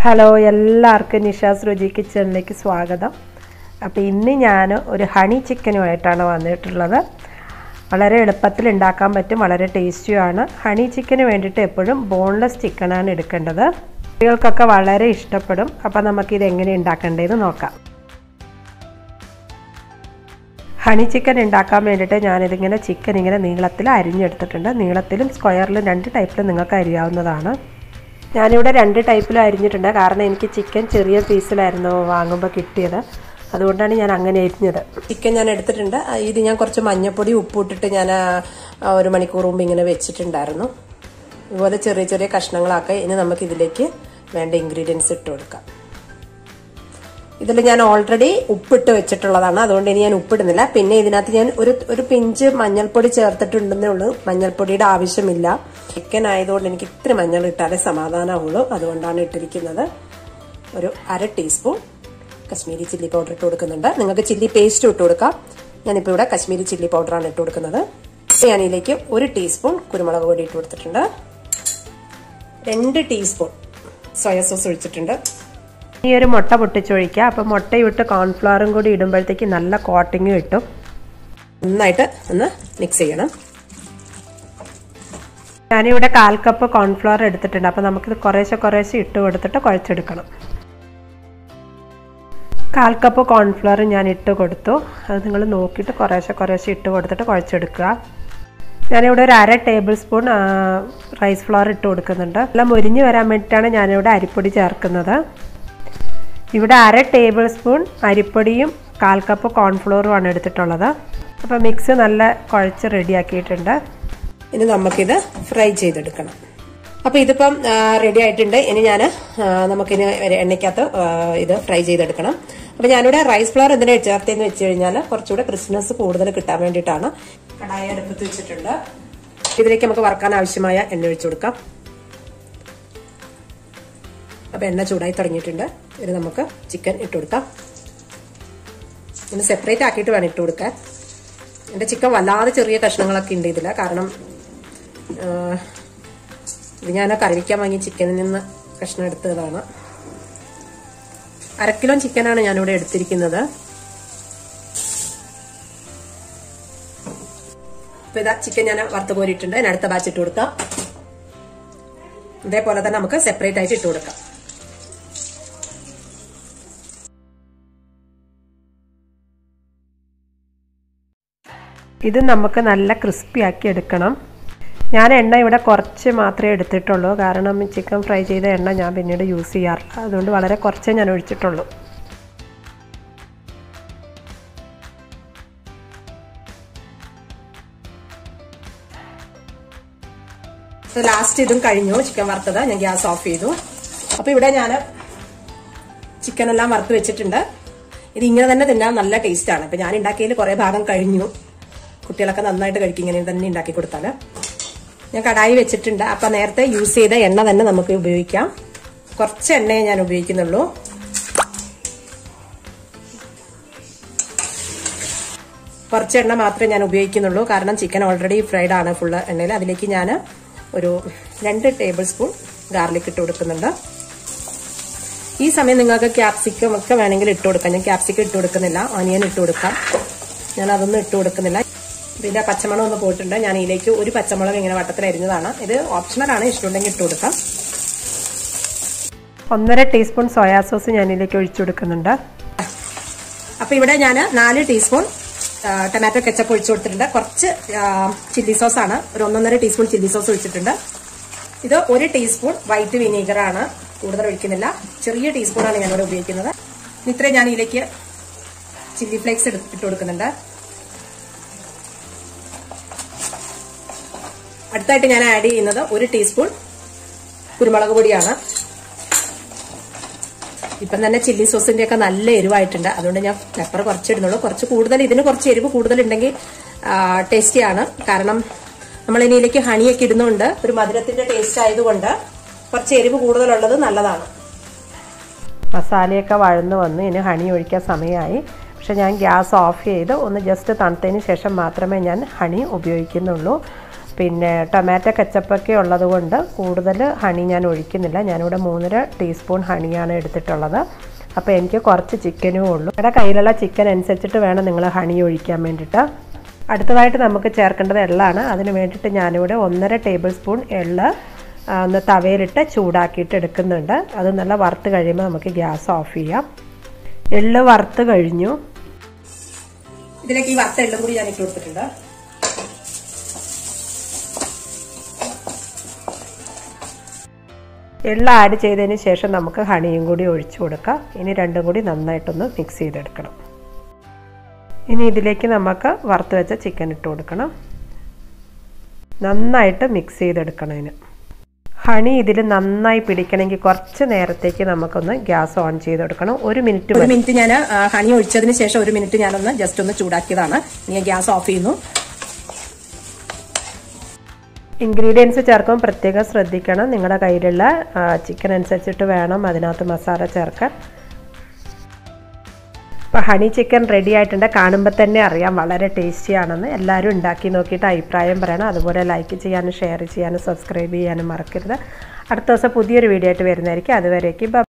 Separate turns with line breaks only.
hello എല്ലാവർക്കും നിഷാസ് രുചി കിച്ചണിലേക്ക് സ്വാഗതം അപ്പോൾ ഇന്ന് ഞാൻ ഒരു ഹണി ചിക്കനുമായിട്ടാണ് വന്നിട്ടുള്ളത് വളരെ എളുപ്പത്തിൽ ഉണ്ടാക്കാൻ പറ്റും വളരെ ടേസ്റ്റിയുമാണ് ഹണി ചിക്കന് വേണ്ടിയിട്ട് എപ്പോഴും ബോൺലെസ് ചിക്കനാണ് എടുക്കേണ്ടത് കുട്ടികൾക്കൊക്കെ വളരെ ഇഷ്ടപ്പെടും അപ്പോൾ നമുക്കിത് എങ്ങനെ ഉണ്ടാക്കേണ്ടതെന്ന് നോക്കാം ഹണി ചിക്കൻ ഉണ്ടാക്കാൻ വേണ്ടിയിട്ട് ഞാനിതിങ്ങനെ ചിക്കൻ ഇങ്ങനെ നീളത്തിൽ അരിഞ്ഞെടുത്തിട്ടുണ്ട് നീളത്തിലും സ്ക്വയറിലും രണ്ട് ടൈപ്പിലും നിങ്ങൾക്ക് അരിയാവുന്നതാണ് ഞാനിവിടെ രണ്ട് ടൈപ്പിലും അരിഞ്ഞിട്ടുണ്ട് കാരണം എനിക്ക് ചിക്കൻ ചെറിയ പീസിലായിരുന്നു വാങ്ങുമ്പോൾ കിട്ടിയത് അതുകൊണ്ടാണ് ഞാൻ അങ്ങനെ അരിഞ്ഞത് ചിക്കൻ ഞാൻ എടുത്തിട്ടുണ്ട് ഇത് ഞാൻ കുറച്ച് മഞ്ഞപ്പൊടി ഉപ്പിട്ടിട്ട് ഞാൻ ഒരു മണിക്കൂർ മുമ്പ് ഇങ്ങനെ വെച്ചിട്ടുണ്ടായിരുന്നു ഇതുപോലെ ചെറിയ ചെറിയ കഷ്ണങ്ങളാക്കി ഇനി നമുക്ക് ഇതിലേക്ക് വേണ്ട ഇൻഗ്രീഡിയൻസ് ഇട്ട് കൊടുക്കാം ഇതിൽ ഞാൻ ഓൾറെഡി ഉപ്പിട്ട് വെച്ചിട്ടുള്ളതാണ് അതുകൊണ്ട് ഇനി ഞാൻ ഉപ്പിടുന്നില്ല പിന്നെ ഇതിനകത്ത് ഞാൻ ഒരു ഒരു പിഞ്ച് മഞ്ഞൾപ്പൊടി ചേർത്തിട്ടുണ്ടെന്നേ ഉള്ളൂ മഞ്ഞൾപ്പൊടിയുടെ ആവശ്യമില്ല ചിക്കൻ ആയതുകൊണ്ട് എനിക്ക് ഇത്തിരി മഞ്ഞൾ ഇട്ടാലേ സമാധാനമുള്ളൂ അതുകൊണ്ടാണ് ഇട്ടിരിക്കുന്നത് ഒരു അര ടീസ്പൂൺ കശ്മീരി ചില്ലി പൗഡർ ഇട്ട് കൊടുക്കുന്നുണ്ട് നിങ്ങൾക്ക് ചില്ലി പേസ്റ്റ് ഇട്ട് കൊടുക്കാം ഞാനിപ്പോൾ ഇവിടെ കശ്മീരി ചില്ലി പൗഡറാണ് ഇട്ട് കൊടുക്കുന്നത് ഞാൻ ഇതിലേക്ക് ഒരു ടീസ്പൂൺ കുരുമുളക് പൊടി ഇട്ട് കൊടുത്തിട്ടുണ്ട് രണ്ട് ടീസ്പൂൺ സോയ സോസ് ഒഴിച്ചിട്ടുണ്ട് ഈ ഒരു മുട്ട പൊട്ടിച്ചൊഴിക്കുക അപ്പോൾ മുട്ടയിട്ട് കോൺഫ്ലവറും കൂടി ഇടുമ്പോഴത്തേക്ക് നല്ല കോട്ടിങ് കിട്ടും നന്നായിട്ട് ഒന്ന് മിക്സ് ചെയ്യണം ഞാനിവിടെ കാൽ കപ്പ് കോൺഫ്ലവർ എടുത്തിട്ടുണ്ട് അപ്പോൾ നമുക്കിത് കുറേശ്ശെ കുറേശ്ശെ ഇട്ട് കൊടുത്തിട്ട് കുഴച്ചെടുക്കണം കാൽ കപ്പ് കോൺഫ്ലവർ ഞാൻ ഇട്ട് കൊടുത്തു അത് നിങ്ങൾ നോക്കിയിട്ട് കുറേശ്ശെ കുറേശ്ശെ ഇട്ട് കൊടുത്തിട്ട് കുഴച്ചെടുക്കുക ഞാനിവിടെ ഒരു അര ടേബിൾ സ്പൂൺ റൈസ് ഫ്ലവർ ഇട്ട് കൊടുക്കുന്നുണ്ട് എല്ലാം മുരിഞ്ഞ് വരാൻ വേണ്ടിയിട്ടാണ് ഞാനിവിടെ അരിപ്പൊടി ചേർക്കുന്നത് ഇവിടെ അര ടേബിൾ സ്പൂൺ അരിപ്പൊടിയും കാൽ കപ്പ് കോൺഫ്ലോറുമാണ് എടുത്തിട്ടുള്ളത് അപ്പോൾ മിക്സ് നല്ല കുഴച്ച് റെഡിയാക്കിയിട്ടുണ്ട് ഇനി നമുക്കിത് ഫ്രൈ ചെയ്തെടുക്കണം അപ്പോൾ ഇതിപ്പം റെഡി ആയിട്ടുണ്ട് ഇനി ഞാൻ നമുക്കിനി എണ്ണയ്ക്കകത്ത് ഇത് ഫ്രൈ ചെയ്തെടുക്കണം അപ്പോൾ ഞാനിവിടെ റൈസ് ഫ്ലവർ എന്തിനാ ചേർത്തതെന്ന് വെച്ച് കഴിഞ്ഞാൽ കുറച്ചുകൂടെ ക്രിസ്മസ് കൂടുതൽ കിട്ടാൻ വേണ്ടിയിട്ടാണ് കടായി അടുപ്പത്ത് വെച്ചിട്ടുണ്ട് ഇതിലേക്ക് നമുക്ക് വറക്കാൻ ആവശ്യമായ എണ്ണ ഒഴിച്ചു കൊടുക്കാം അപ്പോൾ എണ്ണ ചൂടായി തുടങ്ങിയിട്ടുണ്ട് ഇത് നമുക്ക് ചിക്കൻ ഇട്ട് കൊടുക്കാം ഇന്ന് സെപ്പറേറ്റ് ആക്കിയിട്ട് വേണം ഇട്ട് കൊടുക്കാൻ എൻ്റെ ചിക്കൻ വല്ലാതെ ചെറിയ കഷ്ണങ്ങളൊക്കെ ഉണ്ട് ഇതിൽ കാരണം ഇത് ഞാൻ കറിവിക്കാൻ വാങ്ങിയ ചിക്കനിൽ നിന്ന് കഷ്ണം എടുത്തതാണ് അര കിലോ ചിക്കനാണ് ഞാനിവിടെ എടുത്തിരിക്കുന്നത് ഇപ്പൊ ഇതാ ചിക്കൻ ഞാൻ വറുത്ത് കോരിയിട്ടുണ്ട് ഞാൻ അടുത്ത ബാച്ച് ഇട്ട് കൊടുക്കാം ഇതേപോലെ തന്നെ നമുക്ക് സെപ്പറേറ്റ് ആയിട്ട് ഇട്ട് കൊടുക്കാം ഇത് നമുക്ക് നല്ല ക്രിസ്പി ആക്കി എടുക്കണം ഞാൻ എണ്ണ ഇവിടെ കുറച്ച് മാത്രമേ എടുത്തിട്ടുള്ളൂ കാരണം ചിക്കൻ ഫ്രൈ ചെയ്ത എണ്ണ ഞാൻ പിന്നീട് യൂസ് ചെയ്യാറില്ല അതുകൊണ്ട് വളരെ കുറച്ചേ ഞാൻ ഒഴിച്ചിട്ടുള്ളൂ ലാസ്റ്റ് ഇതും കഴിഞ്ഞു ചിക്കൻ വറുത്തത് ഞാൻ ഗ്യാസ് ഓഫ് ചെയ്തു അപ്പോൾ ഇവിടെ ഞാൻ ചിക്കൻ എല്ലാം വറുത്ത് വെച്ചിട്ടുണ്ട് ഇത് ഇങ്ങനെ തന്നെ തിന്നാൻ നല്ല ടേസ്റ്റ് ആണ് ഇപ്പൊ ഞാൻ ഉണ്ടാക്കിയതിൽ കുറെ ഭാഗം കഴിഞ്ഞു കുട്ടികളൊക്കെ നന്നായിട്ട് കഴിക്കും ഇങ്ങനെ തന്നെ ഉണ്ടാക്കി കൊടുത്താൽ ഞാൻ കടായി വെച്ചിട്ടുണ്ട് അപ്പൊ നേരത്തെ യൂസ് ചെയ്ത എണ്ണ തന്നെ നമുക്ക് ഉപയോഗിക്കാം കുറച്ച് എണ്ണയെ ഞാൻ ഉപയോഗിക്കുന്നുള്ളൂ കുറച്ച് എണ്ണ മാത്രമേ ഞാൻ ഉപയോഗിക്കുന്നുള്ളൂ കാരണം ചിക്കൻ ഓൾറെഡി ഫ്രൈഡ് ആണ് ഫുള്ള് എണ്ണയിൽ അതിലേക്ക് ഞാൻ ഒരു രണ്ട് ടേബിൾ സ്പൂൺ ഗാർലിക് ഇട്ട് കൊടുക്കുന്നുണ്ട് ഈ സമയം നിങ്ങൾക്ക് ക്യാപ്സിക്കം ഒക്കെ വേണമെങ്കിൽ ഇട്ട് കൊടുക്കാം ഞാൻ ക്യാപ്സിക്കം ഇട്ട് കൊടുക്കുന്നില്ല ഓനിയൻ ഇട്ട് കൊടുക്കാം ഞാൻ അതൊന്നും ഇട്ട് കൊടുക്കുന്നില്ല ഇതിന്റെ പച്ചമുളക് ഒന്ന് പോയിട്ടുണ്ട് ഞാൻ ഇതിലേക്ക് ഒരു പച്ചമുളക് ഇങ്ങനെ വട്ടത്തിൽ അരിഞ്ഞതാണ് ഇത് ഓപ്ഷണലാണ് ഇഷ്ടമുണ്ടെങ്കിൽ ഇട്ട് കൊടുക്കാം ഒന്നര ടീസ്പൂൺ സോയാ സോസ് ഞാൻ ഇതിലേക്ക് ഒഴിച്ചു കൊടുക്കുന്നുണ്ട് അപ്പൊ ഇവിടെ ഞാൻ നാല് ടീസ്പൂൺ ടൊമാറ്റോ കെച്ചപ്പ് ഒഴിച്ചു കൊടുത്തിട്ടുണ്ട് കുറച്ച് ചില്ലി സോസ് ആണ് ഒരു ഒന്നൊന്നര ടീസ്പൂൺ ചില്ലി സോസ് ഒഴിച്ചിട്ടുണ്ട് ഇത് ഒരു ടീസ്പൂൺ വൈറ്റ് വിനീഗർ ആണ് കൂടുതൽ ഒഴിക്കുന്നില്ല ചെറിയ ടീസ്പൂണാണ് ഞാനിവിടെ ഉപയോഗിക്കുന്നത് ഇത്രയും ഞാൻ ഇതിലേക്ക് ചില്ലി ഫ്ലേക്സ് ഇട്ട് കൊടുക്കുന്നുണ്ട് അടുത്തായിട്ട് ഞാൻ ആഡ് ചെയ്യുന്നത് ഒരു ടീസ്പൂൺ കുരുമുളക് പൊടിയാണ് ഇപ്പം തന്നെ ചില്ലി സോസിന്റെ ഒക്കെ നല്ല എരിവായിട്ടുണ്ട് അതുകൊണ്ട് ഞാൻ പെപ്പർ കുറച്ചിടുന്നുള്ളൂ കുറച്ച് കൂടുതൽ ഇതിന് കുറച്ച് എരിവ് കൂടുതൽ ഉണ്ടെങ്കിൽ ടേസ്റ്റിയാണ് കാരണം നമ്മൾ ഇനിയിലേക്ക് ഹണിയൊക്കെ ഇടുന്നുണ്ട് ഒരു മധുരത്തിന്റെ ടേസ്റ്റ് ആയതുകൊണ്ട് കുറച്ച് എരിവ് കൂടുതലുള്ളത് നല്ലതാണ് മസാലയൊക്കെ വഴന്ന് വന്ന് ഇനി ഹണി ഒഴിക്കാൻ സമയമായി പക്ഷെ ഞാൻ ഗ്യാസ് ഓഫ് ചെയ്ത് ഒന്ന് ജസ്റ്റ് തണുത്തതിന് ശേഷം മാത്രമേ ഞാൻ ഹണി ഉപയോഗിക്കുന്നുള്ളൂ പിന്നെ ടൊമാറ്റോ കച്ചപ്പൊക്കെ ഉള്ളത് കൊണ്ട് കൂടുതൽ ഹണി ഞാൻ ഒഴിക്കുന്നില്ല ഞാനിവിടെ മൂന്നര ടീസ്പൂൺ ഹണിയാണ് എടുത്തിട്ടുള്ളത് അപ്പോൾ എനിക്ക് കുറച്ച് ചിക്കനും ഉള്ളൂ ഇവിടെ കയ്യിലുള്ള ചിക്കൻ അനുസരിച്ചിട്ട് വേണം നിങ്ങൾ ഹണി ഒഴിക്കാൻ വേണ്ടിയിട്ട് അടുത്തതായിട്ട് നമുക്ക് ചേർക്കേണ്ടത് എള്ളാണ് അതിന് വേണ്ടിയിട്ട് ഞാനിവിടെ ഒന്നര ടേബിൾ സ്പൂൺ എള്ള് ഒന്ന് തവയിലിട്ട് ചൂടാക്കിയിട്ട് എടുക്കുന്നുണ്ട് അത് നല്ല വറുത്ത് കഴിയുമ്പോൾ നമുക്ക് ഗ്യാസ് ഓഫ് ചെയ്യാം എള്ള് വറുത്ത് കഴിഞ്ഞു ഇതിലേക്ക് ഈ വറുത്ത എള്ളും കൂടി ഞാൻ ഇട്ട് കൊടുത്തിട്ടുണ്ട് എള്ള ആഡ് ചെയ്തതിന് ശേഷം നമുക്ക് ഹണിയും കൂടി ഒഴിച്ചു കൊടുക്കാം ഇനി രണ്ടും കൂടി നന്നായിട്ടൊന്ന് മിക്സ് ചെയ്തെടുക്കണം ഇനി ഇതിലേക്ക് നമുക്ക് വറുത്ത് വെച്ച ചിക്കൻ ഇട്ട് കൊടുക്കണം നന്നായിട്ട് മിക്സ് ചെയ്തെടുക്കണം ഇതിന് ഹണി ഇതിൽ നന്നായി പിടിക്കണമെങ്കിൽ കുറച്ച് നേരത്തേക്ക് നമുക്കൊന്ന് ഗ്യാസ് ഓൺ ചെയ്തെടുക്കണം ഒരു മിനിറ്റ്
ഒരു മിനിറ്റ് ഞാൻ ഹണി ഒഴിച്ചതിന് ശേഷം ഒരു മിനിറ്റ് ഞാനൊന്ന് ജസ്റ്റ് ഒന്ന് ചൂടാക്കിയതാണ് ഇനി ഗ്യാസ് ഓഫ് ചെയ്യുന്നു
ഇൻഗ്രീഡിയൻസ് ചേർക്കുമ്പോൾ പ്രത്യേകം ശ്രദ്ധിക്കണം നിങ്ങളുടെ കയ്യിലുള്ള ചിക്കൻ അനുസരിച്ചിട്ട് വേണം അതിനകത്ത് മസാല ചേർക്കാൻ അപ്പോൾ ഹണി ചിക്കൻ റെഡി ആയിട്ടുണ്ട് കാണുമ്പോൾ തന്നെ അറിയാം വളരെ ടേസ്റ്റി ആണെന്ന് എല്ലാവരും ഉണ്ടാക്കി നോക്കിയിട്ട് അഭിപ്രായം പറയണം അതുപോലെ ലൈക്ക് ചെയ്യാനും ഷെയർ ചെയ്യാനും സബ്സ്ക്രൈബ് ചെയ്യാനും മറക്കരുത് അടുത്ത ദിവസം പുതിയൊരു വീഡിയോ ആയിട്ട് വരുന്നതായിരിക്കും അതുവരേക്കും